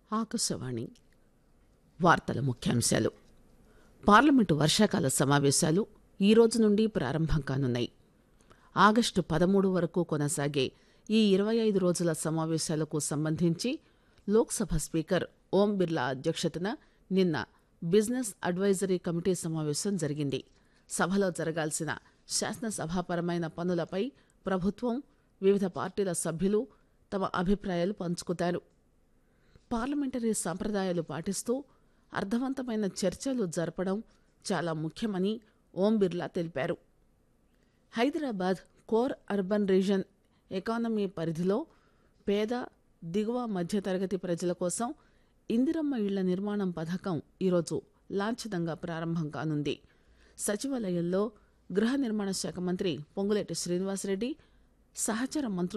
ఆకాశవాణి వార్తల ముఖ్యాంశాలు పార్లమెంటు వర్షాకాల సమావేశాలు ఈ రోజు నుండి ప్రారంభం కానున్నాయి ఆగస్టు పదమూడు వరకు కొనసాగే ఈ ఇరవై ఐదు రోజుల సమావేశాలకు సంబంధించి లోక్సభ స్పీకర్ ఓం బిర్లా అధ్యక్షతన నిన్న బిజినెస్ అడ్వైజరీ కమిటీ సమావేశం జరిగింది సభలో జరగాల్సిన శాసనసభాపరమైన పనులపై ప్రభుత్వం వివిధ పార్టీల సభ్యులు తమ అభిప్రాయాలు పంచుకుతారు పార్లమెంటరీ సంప్రదాయాలు పాటిస్తూ అర్థవంతమైన చర్చలు జరపడం చాలా ముఖ్యమని ఓం బిర్లా తెలిపారు Hyderabad core urban region economy పరిధిలో పేద దిగువ మధ్యతరగతి ప్రజల కోసం ఇందిరమ్మ ఇళ్ల నిర్మాణం పథకం ఈరోజు లాంఛనంగా ప్రారంభం కానుంది సచివాలయంలో గృహ నిర్మాణ శాఖ మంత్రి పొంగులేటి శ్రీనివాసరెడ్డి సహచర మంత్రులు